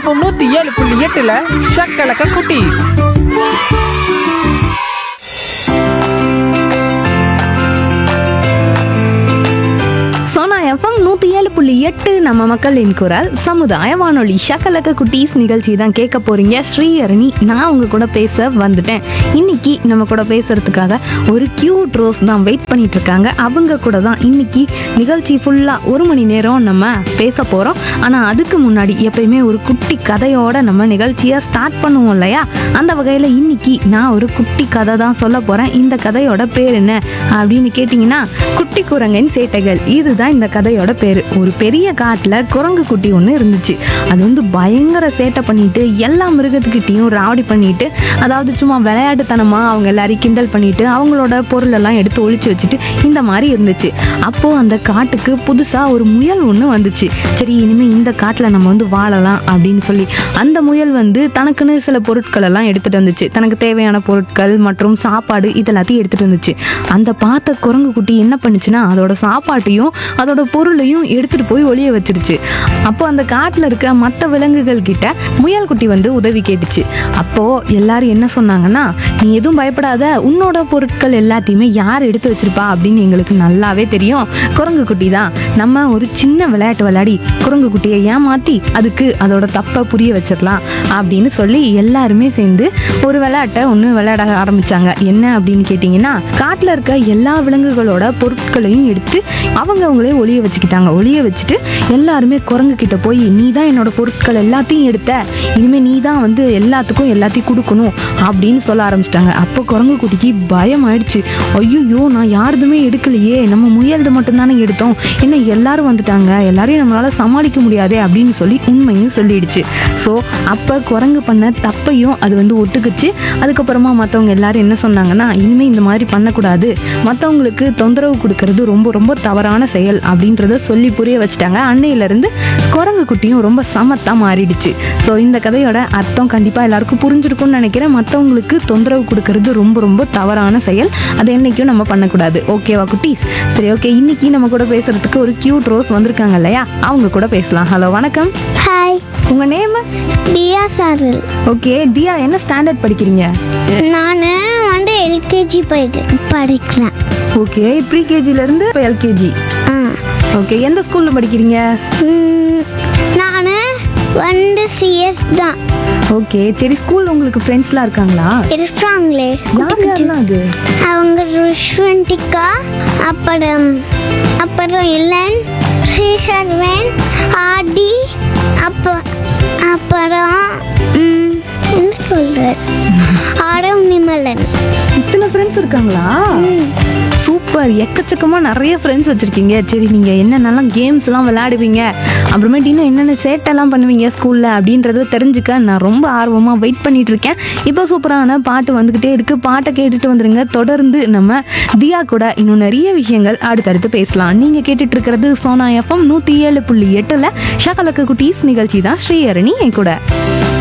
FM நூத்தி ஏழு புள்ளி எட்டுல ஷக்கலக்க குட்டி சோனா எஃப்எம் நூற்றி ஏழு புள்ளி எட்டு நம்ம மக்களின் குரல் சமுதாய வானொலி ஷக்கலக்க குட்டீஸ் நிகழ்ச்சி தான் கேட்க போறீங்க ஸ்ரீஹரணி நான் உங்க கூட பேச வந்துட்டேன் இன்னைக்கு நம்ம கூட பேசுறதுக்காக ஒரு கியூட் ரோஸ் தான் வெயிட் பண்ணிட்டு இருக்காங்க அவங்க கூட தான் இன்னைக்கு நிகழ்ச்சி ஃபுல்லாக ஒரு மணி நேரம் நம்ம பேச போகிறோம் ஆனால் அதுக்கு முன்னாடி எப்பயுமே ஒரு குட்டி கதையோட நம்ம நிகழ்ச்சியை ஸ்டார்ட் பண்ணுவோம் இல்லையா அந்த வகையில் இன்னைக்கு நான் ஒரு குட்டி கதை தான் சொல்ல போகிறேன் இந்த கதையோட பேர் என்ன அப்படின்னு கேட்டிங்கன்னா குட்டி குரங்கின் சேட்டைகள் இதுதான் இந்த கதையோட பேர் ஒரு பெரிய காட்டில் குரங்கு குட்டி ஒன்று இருந்துச்சு அது வந்து பயங்கர சேட்டை பண்ணிட்டு எல்லா மிருகத்துக்கிட்டையும் ராவடி பண்ணிட்டு அதாவது சும்மா விளையாட்டுத்தனமாக அவங்க எல்லாரையும் கிண்டல் பண்ணிட்டு அவங்களோட பொருள் எல்லாம் எடுத்து ஒளிச்சு வச்சுட்டு இந்த மாதிரி இருந்துச்சு அப்போ அந்த காட்டுக்கு புதுசாக ஒரு முயல் ஒன்று வந்துச்சு சரி இனிமேல் இந்த காட்டில் நம்ம வந்து வாழலாம் அப்படின்னு சொல்லி அந்த முயல் வந்து தனக்குன்னு சில பொருட்கள் எல்லாம் எடுத்துட்டு வந்துச்சு தனக்கு தேவையான பொருட்கள் மற்றும் சாப்பாடு இதெல்லாத்தையும் எடுத்துட்டு வந்துச்சு அந்த பார்த்த குரங்கு குட்டி என்ன பண்ணுச்சுன்னா அதோட சாப்பாட்டையும் அதோட பொருளையும் எடுத்துட்டு போய் ஒளிய வச்சிருச்சு அப்போ அந்த காட்டில் இருக்க மற்ற விலங்குகள் கிட்ட முயல் குட்டி வந்து உதவி கேட்டுச்சு அப்போ எல்லாரும் என்ன சொன்னாங்கன்னா நீ எதுவும் பயப்படாத உன்னோட பொருட்கள் எல்லாத்தையுமே யார் எடுத்து வச்சிருப்பா அப்படின்னு எங்களுக்கு நல்லாவே தெரியும் குரங்கு குட்டி தான் நம்ம ஒரு சின்ன விளையாட்டு விளையாடி குரங்கு குட்டியை ஏமாத்தி அதுக்கு அதோட தப்பை புரிய வச்சிடலாம் அப்படின்னு சொல்லி எல்லாருமே சேர்ந்து ஒரு விளையாட்டை ஒன்று விளையாட ஆரம்பிச்சாங்க என்ன அப்படின்னு கேட்டிங்கன்னா காட்டில் இருக்க எல்லா விலங்குகளோட பொருட்களையும் எடுத்து அவங்க அவங்களே ஒளிய வச்சுக்கிட்டாங்க ஒளிய வச்சுட்டு எல்லாருமே குரங்கு கிட்ட போய் நீ தான் என்னோட பொருட்கள் எல்லாத்தையும் எடுத்த இனிமே நீ தான் வந்து எல்லாத்துக்கும் எல்லாத்தையும் கொடுக்கணும் அப்படின்னு சொல்ல ஆரம்பிச்சிட்டாங்க அப்போ குரங்கு குட்டிக்கு பயம் ஆயிடுச்சு ஐயோ நான் யாருதுமே எடுக்கலையே நம்ம முயல்து மட்டும்தானே எடுத்தோம் என்ன எல்லாரும் வந்துட்டாங்க எல்லாரையும் நம்மளால சமாளிக்க முடியாதே அப்படின்னு சொல்லி உண்மையும் சொல்லிடுச்சு ஸோ அப்போ குரங்கு பண்ண தப்பையும் அது வந்து ஒத்துக்குச்சு அதுக்கப்புறமா மற்றவங்க எல்லாரும் என்ன சொன்னாங்கன்னா இனிமேல் இந்த மாதிரி பண்ணக்கூடாது மற்றவங்களுக்கு தொந்தரவு கொடுக்கறது ரொம்ப ரொம்ப தவறான செயல் அப்படின்றத சொல்லி புரிய வச்சுட்டாங்க அன்னையிலேருந்து குரங்கு குட்டியும் ரொம்ப சமத்தா மாறிடுச்சு ஸோ இந்த கதையோட அர்த்தம் கண்டிப்பாக எல்லாருக்கும் புரிஞ்சிருக்கும்னு நினைக்கிறேன் மற்றவங்களுக்கு தொந்தரவு கொடுக்கறது ரொம்ப ரொம்ப தவறான செயல் அதை என்னைக்கும் நம்ம பண்ணக்கூடாது ஓகேவா குட்டீஸ் சரி ஓகே இன்னைக்கு நம்ம கூட பேசுறதுக்கு ஒரு கியூட் ரோஸ் வந்திருக்காங்க இல்லையா அவங்க கூட பேசலாம் ஹலோ வணக்கம் ஹாய் உங்க நேம் தியா சாரல் ஓகே தியா என்ன ஸ்டாண்டர்ட் படிக்கிறீங்க நான் வந்து எல்கேஜி போயிட்டு படிக்கிறேன் ஓகே ப்ரீகேஜில இருந்து இப்போ எல்கேஜி ஆ ஓகே எந்த ஸ்கூல்ல படிக்கிறீங்க நான் வந்து சிஎஸ் தான் ஓகே சரி ஸ்கூல்ல உங்களுக்கு ஃப்ரெண்ட்ஸ்லாம் இருக்காங்களா இருக்கிறாங்களே யார் யாரெல்லாம் அது அவங்க ருஷ்வந்திகா அப்புறம் அப்புறம் இளன் ஸ்ரீசர்வன் ஆடி அப்போ அப்புறம் ம், என்ன சொல்ற ஆரம் நிமலன் இத்தனை ஃப்ரெண்ட்ஸ் இருக்காங்களா சூப்பர் எக்கச்சக்கமாக நிறைய ஃப்ரெண்ட்ஸ் வச்சுருக்கீங்க சரி நீங்கள் என்னென்னலாம் கேம்ஸ்லாம் விளையாடுவீங்க அப்புறமேட்டு இன்னும் என்னென்ன சேட்டெல்லாம் பண்ணுவீங்க ஸ்கூலில் அப்படின்றத தெரிஞ்சுக்க நான் ரொம்ப ஆர்வமாக வெயிட் பண்ணிட்டு இருக்கேன் இப்போ சூப்பரான பாட்டு வந்துக்கிட்டே இருக்குது பாட்டை கேட்டுட்டு வந்துருங்க தொடர்ந்து நம்ம தியா கூட இன்னும் நிறைய விஷயங்கள் அடுத்தடுத்து பேசலாம் நீங்கள் கேட்டுட்டு இருக்கிறது சோனா எஃப்எம் நூற்றி ஏழு புள்ளி எட்டில் ஷகலக்கு குட்டீஸ் நிகழ்ச்சி தான் ஸ்ரீஹரணி என் கூட